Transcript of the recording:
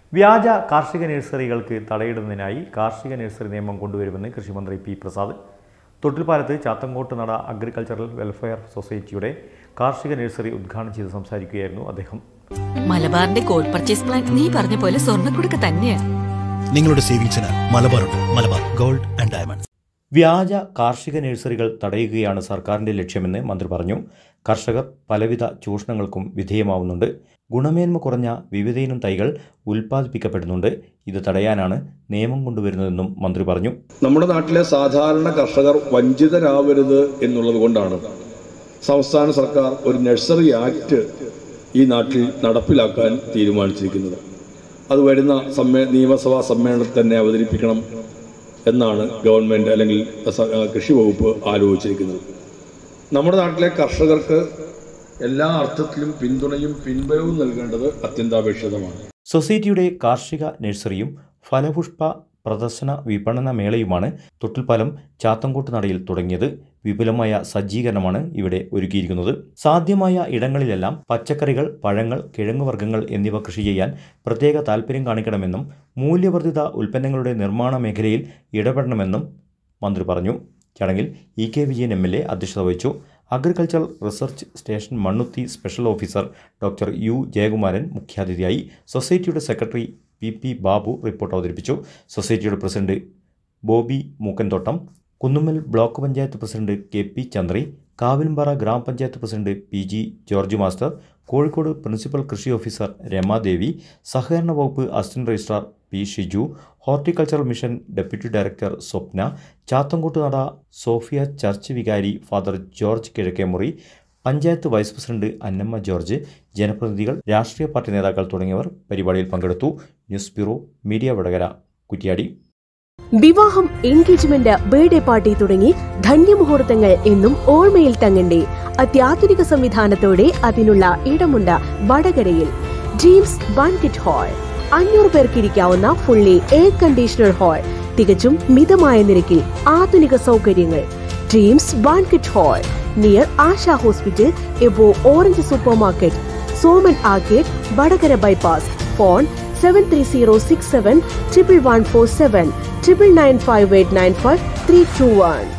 വ്യാജ കാർഷിക നഴ്സറികൾക്ക് തടയിടുന്നതിനായി കാർഷിക നഴ്സറി നിയമം കൊണ്ടുവരുമെന്ന് കൃഷിമന്ത്രി പി പ്രസാദ് തൊട്ടിൽപ്പാലത്ത് ചാത്തങ്കോട്ട് നട അഗ്രികൾച്ചറൽ വെൽഫെയർ സൊസൈറ്റിയുടെ കാർഷിക നഴ്സറി ഉദ്ഘാടനം ചെയ്ത് സംസാരിക്കുകയായിരുന്നു അദ്ദേഹം മലബാറിന്റെ ഗോൾഡ് പർച്ചേസ് പ്ലാൻ നീ പറഞ്ഞ പോലെ സ്വർണ്ണക്കുടുക്ക തന്നെയാ നിങ്ങളുടെ സേവിങ്സിന് മലബാറുണ്ട് മലബാർ ഗോൾഡ് ആൻഡ് ഡയമണ്ട്സ് വ്യാജ കാർഷിക നഴ്സറികൾ തടയുകയാണ് സർക്കാരിന്റെ ലക്ഷ്യമെന്ന് മന്ത്രി പറഞ്ഞു കർഷകർ പലവിധ ചൂഷണങ്ങൾക്കും വിധേയമാവുന്നുണ്ട് ഗുണമേന്മ കുറഞ്ഞ വിവിധയിനം തൈകൾ ഉൽപ്പാദിപ്പിക്കപ്പെടുന്നുണ്ട് ഇത് തടയാനാണ് നിയമം കൊണ്ടുവരുന്നതെന്നും മന്ത്രി പറഞ്ഞു നമ്മുടെ നാട്ടിലെ സാധാരണ കർഷകർ വഞ്ചിതരാവരുത് എന്നുള്ളത് കൊണ്ടാണ് സംസ്ഥാന സർക്കാർ ഒരു നഴ്സറി ആക്ട് ഈ നാട്ടിൽ നടപ്പിലാക്കാൻ തീരുമാനിച്ചിരിക്കുന്നത് അത് വരുന്ന സമ്മേ നിയമസഭാ സമ്മേളനത്തിൽ തന്നെ അവതരിപ്പിക്കണം എന്നാണ് ഗവൺമെൻറ് അല്ലെങ്കിൽ സ- കൃഷി വകുപ്പ് ആലോചിച്ചിരിക്കുന്നത് നമ്മുടെ നാട്ടിലെ കർഷകർക്ക് എല്ലാ അർത്ഥത്തിലും പിന്തുണയും പിൻബലവും നൽകേണ്ടത് അത്യന്താപേക്ഷിതമാണ് സൊസൈറ്റിയുടെ കാർഷിക നഴ്സറിയും ഫലപുഷ്പ പ്രദർശന വിപണന മേളയുമാണ് തൊട്ടിൽപ്പാലം ചാത്തങ്കോട്ട് നടയിൽ തുടങ്ങിയത് വിപുലമായ സജ്ജീകരണമാണ് ഇവിടെ ഒരുക്കിയിരിക്കുന്നത് സാധ്യമായ ഇടങ്ങളിലെല്ലാം പച്ചക്കറികൾ പഴങ്ങൾ കിഴങ്ങുവർഗ്ഗങ്ങൾ എന്നിവ കൃഷി ചെയ്യാൻ പ്രത്യേക താൽപ്പര്യം കാണിക്കണമെന്നും മൂല്യവർദ്ധിത ഉൽപ്പന്നങ്ങളുടെ നിർമ്മാണ മേഖലയിൽ ഇടപെടണമെന്നും മന്ത്രി പറഞ്ഞു ചടങ്ങിൽ E K Vijayan M L A അധ്യക്ഷത വഹിച്ചു agriculture research station Mannuthy special officer doctor U Jayakumaran മുഖ്യാതിഥിയായി സൊസൈറ്റിയുടെ secretary P P Babu report അവതരിപ്പിച്ചു സൊസൈറ്റിയുടെ president Bobby Mookkanthottam Kunnummal block panchayat president K P Chandri Kavilumpara gramapanchayat president P G George master Kozhikode principal കൃഷി ഓഫീസർ രമാദേവി സഹകരണ വകുപ്പ് assistant registrar P Shiju horticultural mission deputy director Swapna Chathankottu Nada Sophia church വികാരി father George Kizhakkemuri panchayat vice president Annamma George ജനപ്രതിനിധികൾ രാഷ്ട്രീയ party നേതാക്കൾ തുടങ്ങിയവർ പരിപാടിയിൽ പങ്കെടുത്തു news bureau media Vadakara Kuttiadi വിവാഹം എൻഗേജ്മെന്റ് ബർത്ത്ഡേ പാർട്ടി തുടങ്ങി ധന്യമുഹൂർത്തങ്ങൾ എന്നും ഓർമ്മയിൽ തങ്ങണ്ടേ അത്യാധുനിക സംവിധാനത്തോടെ അതിനുള്ള ഇടമുണ്ട് വടകരയിൽ ഡ്രീംസ് ബാൻക്വറ്റ് ഹാൾ അഞ്ഞൂറ് പേർക്ക് ഇരിക്കാവുന്ന ഫുള്ളി എയർ കണ്ടീഷണർ ഹാൾ തികച്ചും മിതമായ നിരക്കിൽ ആധുനിക സൗകര്യങ്ങൾ dreams banquet hall near Asha hospital above orange super market Soman arcade Vadakara bypass phone seven three zero six seven triple one four seven triple nine five eight nine five three two one